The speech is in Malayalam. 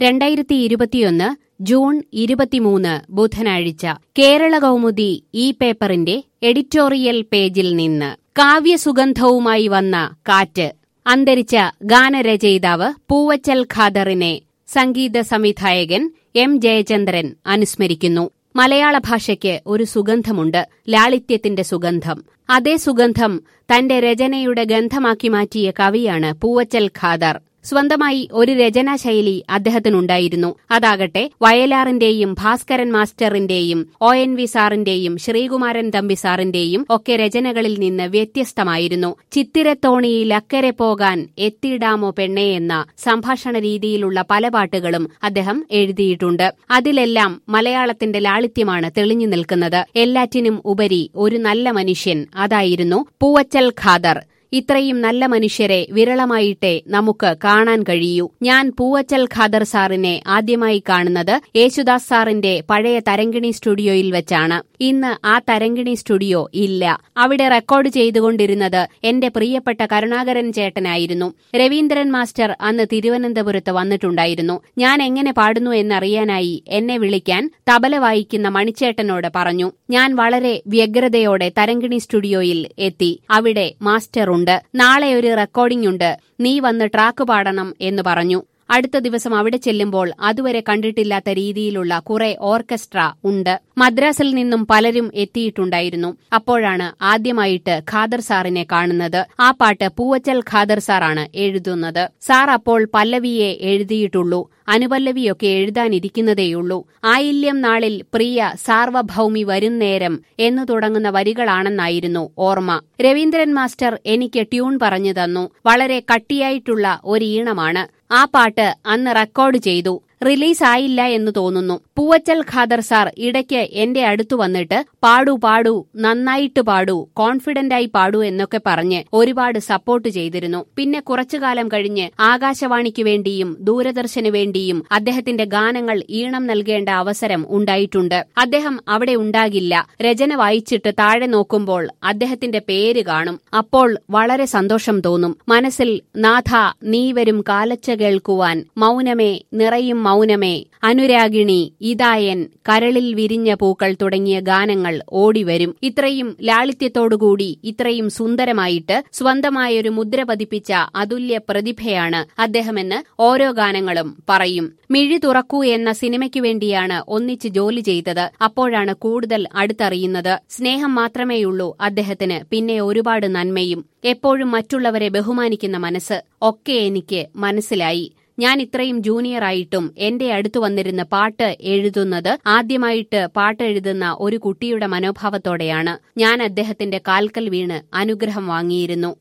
രണ്ടായിരത്തി ഇരുപത്തിയൊന്ന് ജൂൺ ഇരുപത്തിമൂന്ന് ബുധനാഴ്ച കേരള കൗമുദി ഈ പേപ്പറിന്റെ എഡിറ്റോറിയൽ പേജിൽ നിന്ന് കാവ്യസുഗന്ധവുമായി വന്ന കാറ്റ് അന്തരിച്ച ഗാനരചയിതാവ് പൂവച്ചൽ ഖാദറിനെ സംഗീത സംവിധായകൻ എം ജയചന്ദ്രൻ അനുസ്മരിക്കുന്നു മലയാള ഭാഷയ്ക്ക് ഒരു സുഗന്ധമുണ്ട് ലാളിത്യത്തിന്റെ സുഗന്ധം അതേ സുഗന്ധം തന്റെ രചനയുടെ ഗന്ധമാക്കി മാറ്റിയ കവിയാണ് പൂവച്ചൽ ഖാദർ സ്വന്തമായി ഒരു രചനാശൈലി അദ്ദേഹത്തിനുണ്ടായിരുന്നു അതാകട്ടെ വയലാറിന്റെയും ഭാസ്കരൻ മാസ്റ്ററിന്റെയും ഒ എൻ വി സാറിന്റെയും ശ്രീകുമാരൻ തമ്പി സാറിന്റെയും ഒക്കെ രചനകളിൽ നിന്ന് വ്യത്യസ്തമായിരുന്നു ചിത്തിരത്തോണിയിൽ അക്കരെ പോകാൻ എത്തിയിടാമോ പെണ്ണേ എന്ന സംഭാഷണ രീതിയിലുള്ള പല പാട്ടുകളും അദ്ദേഹം എഴുതിയിട്ടുണ്ട് അതിലെല്ലാം മലയാളത്തിന്റെ ലാളിത്യമാണ് തെളിഞ്ഞു നിൽക്കുന്നത് എല്ലാറ്റിനും ഉപരി ഒരു നല്ല മനുഷ്യൻ അതായിരുന്നു പൂവച്ചൽ ഖാദർ ഇത്രയും നല്ല മനുഷ്യരെ വിരളമായിട്ടേ നമുക്ക് കാണാൻ കഴിയൂ ഞാൻ പൂവച്ചൽ ഖാദർ സാറിനെ ആദ്യമായി കാണുന്നത് യേശുദാസ് സാറിന്റെ പഴയ തരങ്കിണി സ്റ്റുഡിയോയിൽ വെച്ചാണ് ഇന്ന് ആ തരങ്കിണി സ്റ്റുഡിയോ ഇല്ല അവിടെ റെക്കോർഡ് ചെയ്തുകൊണ്ടിരുന്നത് എന്റെ പ്രിയപ്പെട്ട കരുണാകരൻ ചേട്ടനായിരുന്നു രവീന്ദ്രൻ മാസ്റ്റർ അന്ന് തിരുവനന്തപുരത്ത് വന്നിട്ടുണ്ടായിരുന്നു ഞാൻ എങ്ങനെ പാടുന്നു എന്നറിയാനായി എന്നെ വിളിക്കാൻ തബല വായിക്കുന്ന മണിച്ചേട്ടനോട് പറഞ്ഞു ഞാൻ വളരെ വ്യഗ്രതയോടെ തരങ്കിണി സ്റ്റുഡിയോയിൽ എത്തി അവിടെ മാസ്റ്റർ ഉണ്ട് നാളെ ഒരു റെക്കോർഡിംഗ് ഉണ്ട് നീ വന്ന് ട്രാക്ക് പാടണം എന്ന് പറഞ്ഞു അടുത്ത ദിവസം അവിടെ ചെല്ലുമ്പോൾ അതുവരെ കണ്ടിട്ടില്ലാത്ത രീതിയിലുള്ള കുറെ ഓർക്കസ്ട്ര ഉണ്ട് മദ്രാസിൽ നിന്നും പലരും എത്തിയിട്ടുണ്ടായിരുന്നു അപ്പോഴാണ് ആദ്യമായിട്ട് ഖാദർ സാറിനെ കാണുന്നത് ആ പാട്ട് പൂവച്ചൽ ഖാദർ സാറാണ് എഴുതുന്നത് സാർ അപ്പോൾ പല്ലവിയെ എഴുതിയിട്ടുള്ളൂ അനുപല്ലവിയൊക്കെ എഴുതാനിരിക്കുന്നതേയുള്ളൂ ആയില്യം നാളിൽ പ്രിയ സാർവഭൗമി വരുന്നേരം എന്നു തുടങ്ങുന്ന വരികളാണെന്നായിരുന്നു ഓർമ്മ രവീന്ദ്രൻ മാസ്റ്റർ എനിക്ക് ട്യൂൺ പറഞ്ഞു തന്നു വളരെ കട്ടിയായിട്ടുള്ള ഒരു ഈണമാണ് ആ പാട്ട് അന്ന് റെക്കോർഡ് ചെയ്തു റിലീസായില്ല എന്ന് തോന്നുന്നു പൂവച്ചൽ ഖാദർ സാർ ഇടയ്ക്ക് എന്റെ അടുത്തു വന്നിട്ട് പാടൂ പാടൂ നന്നായിട്ട് പാടൂ കോൺഫിഡന്റായി പാടൂ എന്നൊക്കെ പറഞ്ഞ് ഒരുപാട് സപ്പോർട്ട് ചെയ്തിരുന്നു പിന്നെ കുറച്ചുകാലം കഴിഞ്ഞ് ആകാശവാണിക്ക് വേണ്ടിയും ദൂരദർശന് വേണ്ടിയും അദ്ദേഹത്തിന്റെ ഗാനങ്ങൾ ഈണം നൽകേണ്ട അവസരം ഉണ്ടായിട്ടുണ്ട് അദ്ദേഹം അവിടെ ഉണ്ടാകില്ല രചന വായിച്ചിട്ട് താഴെ നോക്കുമ്പോൾ അദ്ദേഹത്തിന്റെ പേര് കാണും അപ്പോൾ വളരെ സന്തോഷം തോന്നും മനസ്സിൽ നാഥ നീ വരും കാലച്ച കേൾക്കുവാൻ മൗനമേ നിറയും മൗനമേ അനുരാഗിണി ഇതായൻ കരളിൽ വിരിഞ്ഞ പൂക്കൾ തുടങ്ങിയ ഗാനങ്ങൾ ഓടിവരും ഇത്രയും ലാളിത്യത്തോടുകൂടി ഇത്രയും സുന്ദരമായിട്ട് സ്വന്തമായൊരു മുദ്ര പതിപ്പിച്ച അതുല്യ പ്രതിഭയാണ് അദ്ദേഹമെന്ന് ഓരോ ഗാനങ്ങളും പറയും മിഴി തുറക്കൂ എന്ന സിനിമയ്ക്കു വേണ്ടിയാണ് ഒന്നിച്ച് ജോലി ചെയ്തത് അപ്പോഴാണ് കൂടുതൽ അടുത്തറിയുന്നത് സ്നേഹം മാത്രമേയുള്ളൂ അദ്ദേഹത്തിന് പിന്നെ ഒരുപാട് നന്മയും എപ്പോഴും മറ്റുള്ളവരെ ബഹുമാനിക്കുന്ന മനസ്സ് ഒക്കെ എനിക്ക് മനസ്സിലായി ഞാൻ ഇത്രയും ജൂനിയറായിട്ടും എന്റെ അടുത്തു വന്നിരുന്ന പാട്ട് എഴുതുന്നത് ആദ്യമായിട്ട് പാട്ട് എഴുതുന്ന ഒരു കുട്ടിയുടെ മനോഭാവത്തോടെയാണ് ഞാൻ അദ്ദേഹത്തിന്റെ കാൽക്കൽ വീണ് അനുഗ്രഹം വാങ്ങിയിരുന്നു